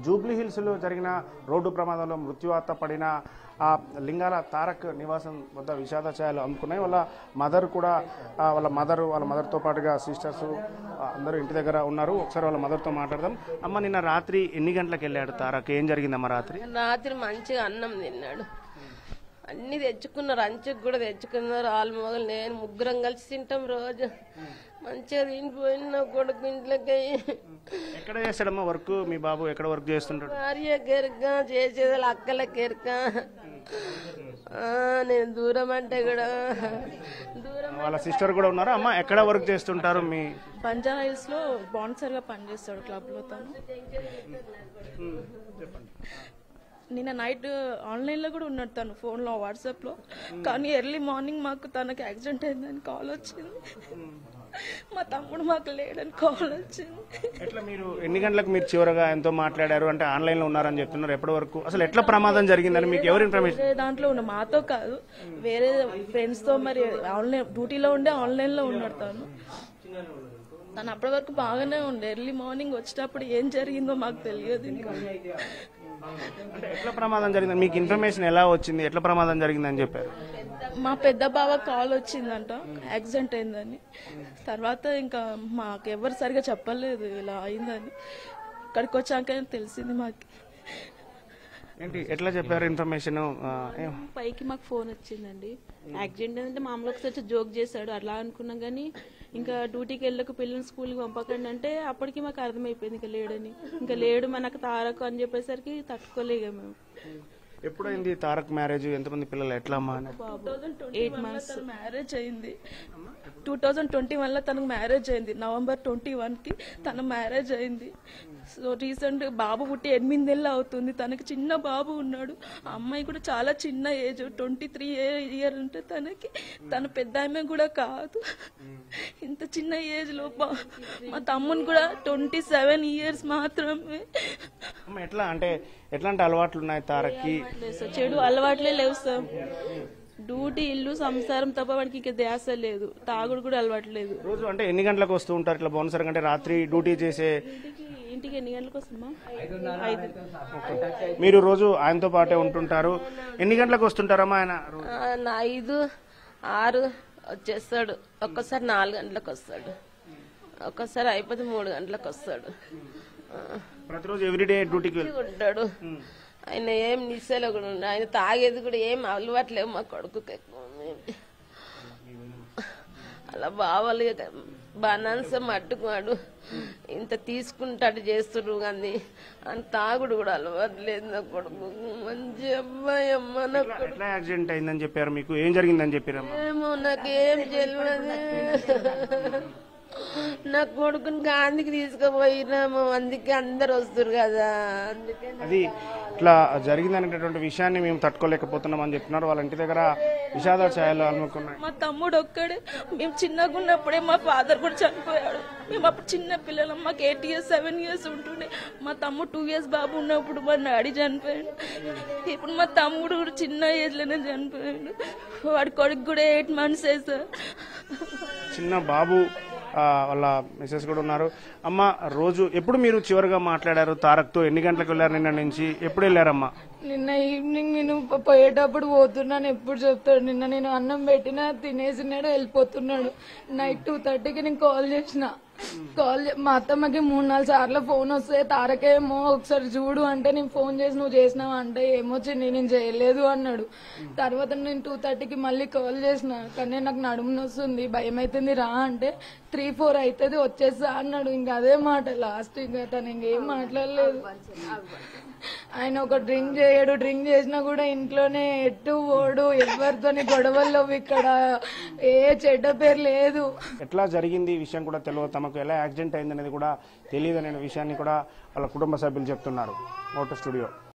Jubilee హిల్స్లో జరిగిన road ప్రమాదంలో మృత్యువాత పడిన ఆ లింగాల తారక్ నివాసం వద్ద విషాద ఛాయలు అందుకున్నాయి వాళ్ళ మదర్ కూడా ఆ, వాళ్ళ మదర్ వాళ్ళ మదర్తో పాటుగా సిస్టర్స్ అందరూ ఇంటి దగ్గర ఉన్నారు ఒకసారి వాళ్ళ మదర్తో మాట్లాడదాం అమ్మ నిన్న రాత్రి ఎన్ని గంటలకు వెళ్ళాడు తారక్ ఏం జరిగిందమ్మ రాత్రి రాత్రి మంచిగా అన్నం తిన్నాడు అన్ని తెచ్చుకున్నారు అంచుకు కూడా తెచ్చుకున్నారు వాళ్ళ మొగలు నేను ముగ్గురం కలిసి తింటాం రోజు మంచిగా తినిపోయిన నా కొడుకు ఇంట్లోకి ఎక్కడ చేస్తాడమ్మా వర్క్ మీ బాబు ఎక్కడ వర్క్ చేస్తుంటాడు భార్య కెరక చేసేది వాళ్ళ అక్కల కెరక ఆ, నేను దూరం అంటే కూడా దూరం వాళ్ళ సిస్టర్ కూడా ఉన్నారు అమ్మ ఎక్కడ వర్క్ చేస్తుంటారు మీ బంజారా హిల్స్ లో బాన్సర్ గా పనిచేస్తాడు క్లబ్ లో తను నిన్న నైట్ ఆన్లైన్ లో కూడా ఉన్నాడు తను ఫోన్ లో వాట్సాప్ లో కానీ ఎర్లీ మార్నింగ్ మాకు తనకి యాక్సిడెంట్ అయిందని కాల్ వచ్చింది మా తమ్ముడు మాకు లేడని కాల్ వచ్చింది ఎట్లా మీరు ఎన్ని గంటలకు మీరు చివరగా ఎంతో మాట్లాడారు అంటే ఆన్లైన్ లో ఉన్నారని చెప్తున్నారు ఎప్పటి వరకు అసలు ఎట్లా ప్రమాదం జరిగిందని మీకు ఎవరు ఇన్ఫర్మేషన్ వేరే దాంట్లో ఉన్న మాతో కాదు వేరే ఫ్రెండ్స్ తో మరి ఆన్లైన్ డ్యూటీలో ఉండే ఆన్లైన్ లో ఉన్నాడు తను తను అప్పటి వరకు బాగానే ఉండే ఎర్లీ మార్నింగ్ వచ్చేటప్పుడు ఏం జరిగిందో మాకు తెలియదు ఇంకా అంటే ఎట్లా ప్రమాదం జరిగింది మీకు ఇన్ఫర్మేషన్ ఎలా వచ్చింది ఎట్లా ప్రమాదం జరిగిందని చెప్పారు మా పెద్ద బావ కాల్ వచ్చిందంట యాక్సిడెంట్ అయిందని తర్వాత ఇంకా మాకు ఎవరు సరిగా చెప్పలేదు ఇలా అయిందని ఇక్కడికి వచ్చాక తెలిసింది మాకు ఏంటి ఎట్లా చెప్పారు ఇన్ఫర్మేషన్ పైకి మాకు ఫోన్ వచ్చిందండి యాక్సిడెంట్ అంటే మామూలుగా ఒకసారి వచ్చి జోక్ చేశాడు అలా అనుకున్నాం కానీ ఇంకా డ్యూటీకి వెళ్ళక పిల్లల్ని స్కూల్కి పంపకండి అంటే అప్పటికి మాకు అర్థమైపోయింది ఇంకా లేడని ఇంకా లేడు మనకు తారకు అని చెప్పేసరికి తట్టుకోలేక మేము ఎప్పుడైంది తారక్ మ్యారేజ్ ఎంతమంది పిల్లలు ఎట్లా అమ్మా అని ఎయిట్ మంత్స్ మ్యారేజ్ అయింది టూ థౌజండ్ ట్వంటీ వన్ లో తనకు మ్యారేజ్ అయింది నవంబర్ ట్వంటీ వన్ కి తన మ్యారేజ్ అయింది సో రీసెంట్ బాబు పుట్టి ఎనిమిది నెలలు అవుతుంది తనకి చిన్న బాబు ఉన్నాడు ఆ అమ్మాయి కూడా చాలా చిన్న ఏజ్ ట్వంటీ త్రీ ఇయర్ ఉంటే తనకి తన పెద్ద ఆమె కూడా కాదు ఇంత చిన్న ఏజ్ లో బా- మా తమ్ముని కూడా ట్వంటీ సెవెన్ ఇయర్స్ మాత్రమే అమ్మ ఎట్లా అంటే ఎట్లాంటి అలవాట్లు ఉన్నాయి తారక్కి లేదు సార్ చెడు అలవాట్లే లేవు సార్ డ్యూటీ ఇల్లు సంసారం తప్ప వాడికి ఇంకా ధ్యాస లేదు తాగుడు కూడా అలవాట్లేదు రోజు అంటే ఎన్ని గంటలకు వస్తూ ఉంటారు ఇట్లా బోనసర్ అంటే రాత్రి డ్యూటీ చేసే ఇంటికి ఇంటికి ఎన్ని గంటలకు వస్తుందా ఐదు మీరు రోజు ఆయనతో పాటే ఉంటుంటారు ఎన్ని గంటలకు వస్తుంటారమ్మా ఆయన రోజు? ఆ, నా ఐదు ఆరు వచ్చేస్తాడు ఒక్కసారి నాలుగు గంటలకు వస్తాడు ఒక్కసారి అయిపోతే మూడు గంటలకు వస్తాడు ఆ. ప్రతిరోజు ఎవ్రీడే డ్యూటీకి వెళ్తారు మంచిగా ఉంటాడు ఆయన ఏం నిశ్చలో కూడా ఉండడు ఆయన తాగేది కూడా ఏం అలవాట్లేవు మా కొడుకుకి ఎక్కువ ఉంది. అలా బావాలి బనాన్స మట్టుకున్నాడు ఇంత తీసుకుంటాడు చేస్తుడు కానీ అని తాగుడు కూడా అలవాట్లేదు నా కొడుకు మంచి అబ్బాయి అమ్మ నా కొడుకు ఎట్లా యాక్సిడెంట్ అయిందని చెప్పారు మీకు ఏం జరిగిందని చెప్పారమ్మా ఏమో నాకేం తెలియదు నా కొడుకుని గాంధీకి తీసుకుపోయినాము అందుకే అందరు వస్తారు కదా అందుకే అది ఇట్లా జరిగిందనేటటువంటి విషయాన్ని మేము తట్టుకోలేకపోతున్నాం అని చెప్తున్నారు వాళ్ళ ఇంటి దగ్గర విషాద ఛాయలు అనుకున్నాయి మా తమ్ముడు ఒక్కడే మేము చిన్నగా ఉన్నప్పుడే మా ఫాదర్ కూడా చనిపోయాడు మేము అప్పుడు చిన్న పిల్లలం మాకు ఎయిట్ ఇయర్స్ సెవెన్ ఇయర్స్ ఉంటుండే మా తమ్ముడు టూ ఇయర్స్ బాబు ఉన్నప్పుడు మా డాడీ చనిపోయాడు ఇప్పుడు మా తమ్ముడు కూడా చిన్న ఏజ్ లోనే చనిపోయాడు వాడి కొడుకు కూడా ఎయిట్ మంత్స్ సార్ చిన్న బాబు ఆ, వాళ్ళ మిసెస్ కూడా ఉన్నారు అమ్మ రోజు ఎప్పుడు మీరు చివరిగా మాట్లాడారు తారక్తో ఎన్ని గంటలకు వెళ్ళారు నిన్న నుంచి ఎప్పుడు వెళ్ళారమ్మా నిన్న ఈవినింగ్ నేను ప- పోయేటప్పుడు పోతున్నాను ఎప్పుడు చెప్తాడు నిన్న నేను అన్నం పెట్టినా తినేసినాడు వెళ్ళిపోతున్నాడు నైట్ టూ థర్టీకి నేను కాల్ చేసిన కాల్ చే- మా అత్తమ్మకి మూడు నాలుగు సార్లు ఫోన్ వస్తే తారకేమో ఒకసారి చూడు అంటే నేను ఫోన్ చేసి నువ్వు చేసినావు అంటే ఏమొచ్చింది నేను చేయలేదు అన్నాడు తర్వాత నేను టూ థర్టీకి మళ్ళీ కాల్ చేసిన కానీ నాకు నడుము నొస్తుంది భయం అవుతుంది రా అంటే త్రీ ఫోర్ అవుతుంది వచ్చేస్తా అన్నాడు ఇంకా అదే మాట లాస్ట్ ఇంకా తను ఇంకేం మాట్లాడలేదు ఆయన ఒక డ్రింక్ చేయడు డ్రింక్ చేసినా కూడా ఇంట్లోనే ఎట్టు ఓడు ఎవరితోని గొడవల్లో ఇక్కడ ఏ చెడ్డ పేరు లేదు ఎట్లా జరిగింది ఈ విషయం కూడా తెలియదు తమకు ఎలా యాక్సిడెంట్ అయింది అనేది కూడా తెలియదు అనే విషయాన్ని కూడా వాళ్ళ కుటుంబ సభ్యులు చెప్తున్నారు మోటార్ స్టూడియో